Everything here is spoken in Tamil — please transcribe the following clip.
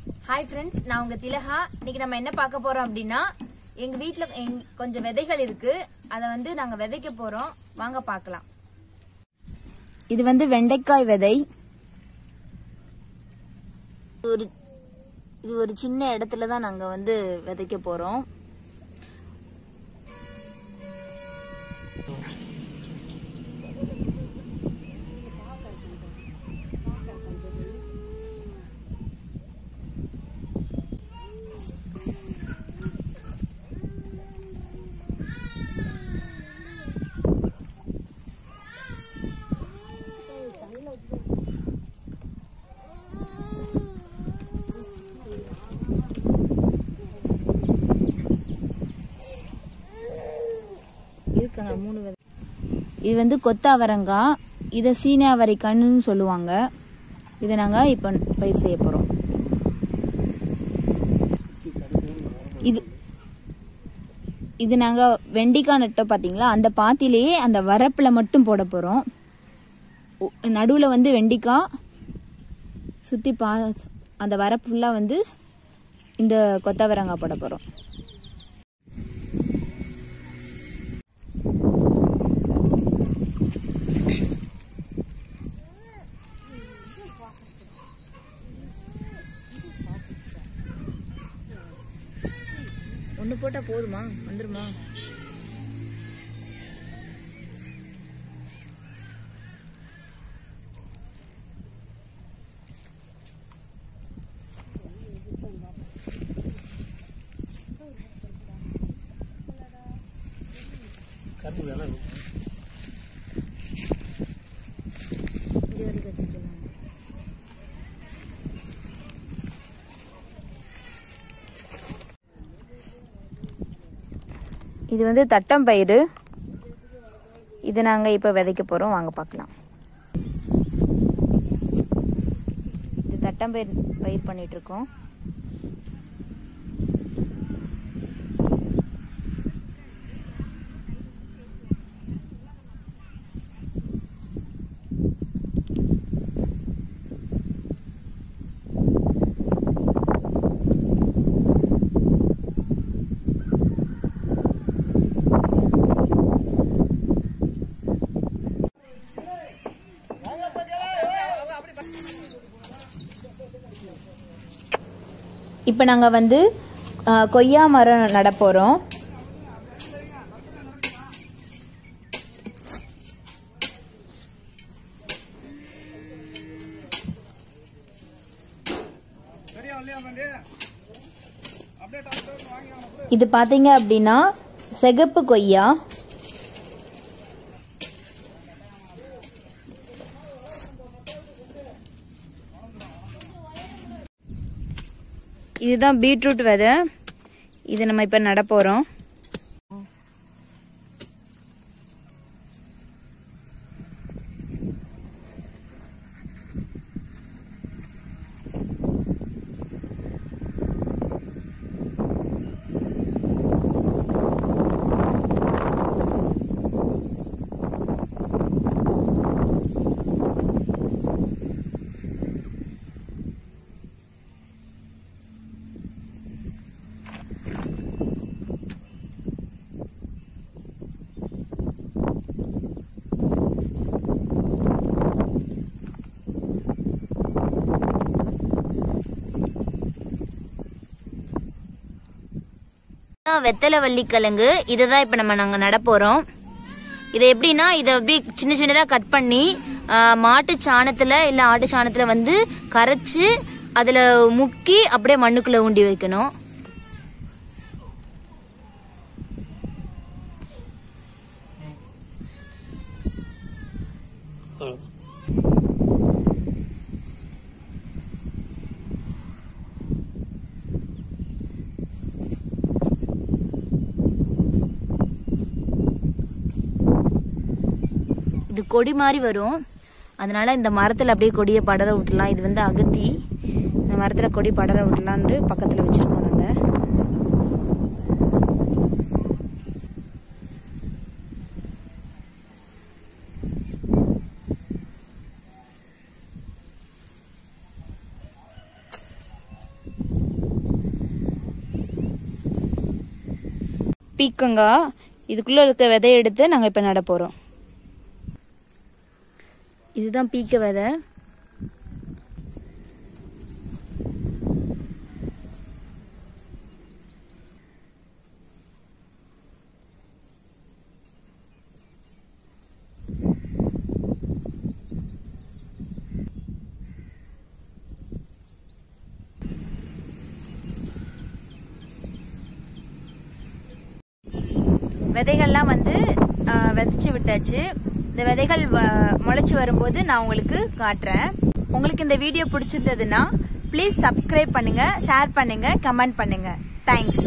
ஹாய் ஃப்ரெண்ட்ஸ் நான் உங்க திலகா இன்னைக்கு நம்ம என்ன பார்க்க போறோம் அப்படின்னா எங்க வீட்ல எங்க- கொஞ்சம் விதைகள் இருக்கு அதை வந்து நாங்க விதைக்க போறோம் வாங்க பார்க்கலாம் இது வந்து வெண்டைக்காய் விதை இது ஒரு இது ஒரு சின்ன இடத்துல தான் நாங்க வந்து விதைக்க போறோம் இருக்குங்க மூணு விதை இது வந்து கொத்தாவரங்காய் இதை சீனாவரை கண்ணுன்னு சொல்லுவாங்க இதை நாங்கள் இப்போ பயிர் செய்ய போகிறோம் இது இது நாங்கள் வெண்டிக்காய் நட்டோம் பார்த்தீங்களா அந்த பாத்திலேயே அந்த வரப்பில் மட்டும் போட போகிறோம் நடுவில் வந்து வெண்டிக்காய் சுற்றி பா அந்த வரப்பு ஃபுல்லாக வந்து இந்த கொத்தவரங்காய் போட போகிறோம் ஒன்று போட்டால் போதுமா வந்துருமா இங்கே வரைக்கும் வச்சுக்கலாம் இது வந்து தட்டம் பயிறு இது நாங்கள் இப்போ விதைக்க போகிறோம் வாங்க பார்க்கலாம் இது தட்டம் பயிர் பயிர் பண்ணிட்டு இருக்கோம் இப்போ நாங்கள் வந்து ஆ, கொய்யா மரம் நட போகிறோம் இது பார்த்தீங்க அப்படின்னா சிகப்பு கொய்யா இதுதான் பீட்ரூட் விதை இது நம்ம இப்போ நட போகிறோம் வெத்தலை வள்ளிக்கிழங்கு இதை தான் இப்போ நம்ம நாங்கள் நட போகிறோம் இது எப்படின்னா இதை அப்படியே சின்ன சின்னதாக கட் பண்ணி ஆ, மாட்டு சாணத்தில் இல்லை ஆட்டு சாணத்தில் வந்து கரைச்சி அதில் முக்கி அப்படியே மண்ணுக்குள்ளே ஊண்டி வைக்கணும் இது கொடி மாதிரி வரும் அதனால இந்த மரத்தில் அப்படியே கொடியை படர விட்டுலாம் இது வந்து அகத்தி இந்த மரத்தில் கொடி படர விடலான்ட்டு பக்கத்தில் வச்சுருக்கோம் நாங்கள் பீக்கங்காய் இதுக்குள்ள இருக்க விதையை எடுத்து நாங்க இப்ப நட போறோம் இதுதான் பீக்க விதை விதைகள்லாம் வந்து ஆஹ், விதைச்சு விட்டாச்சு இந்த விதைகள் வ- முளைச்சு வரும்போது நான் உங்களுக்கு காட்டுறேன் உங்களுக்கு இந்த வீடியோ பிடிச்சிருந்ததுன்னா ப்ளீஸ் சப்ஸ்கிரைப் பண்ணுங்க ஷேர் பண்ணுங்க கமெண்ட் பண்ணுங்க தேங்க்ஸ்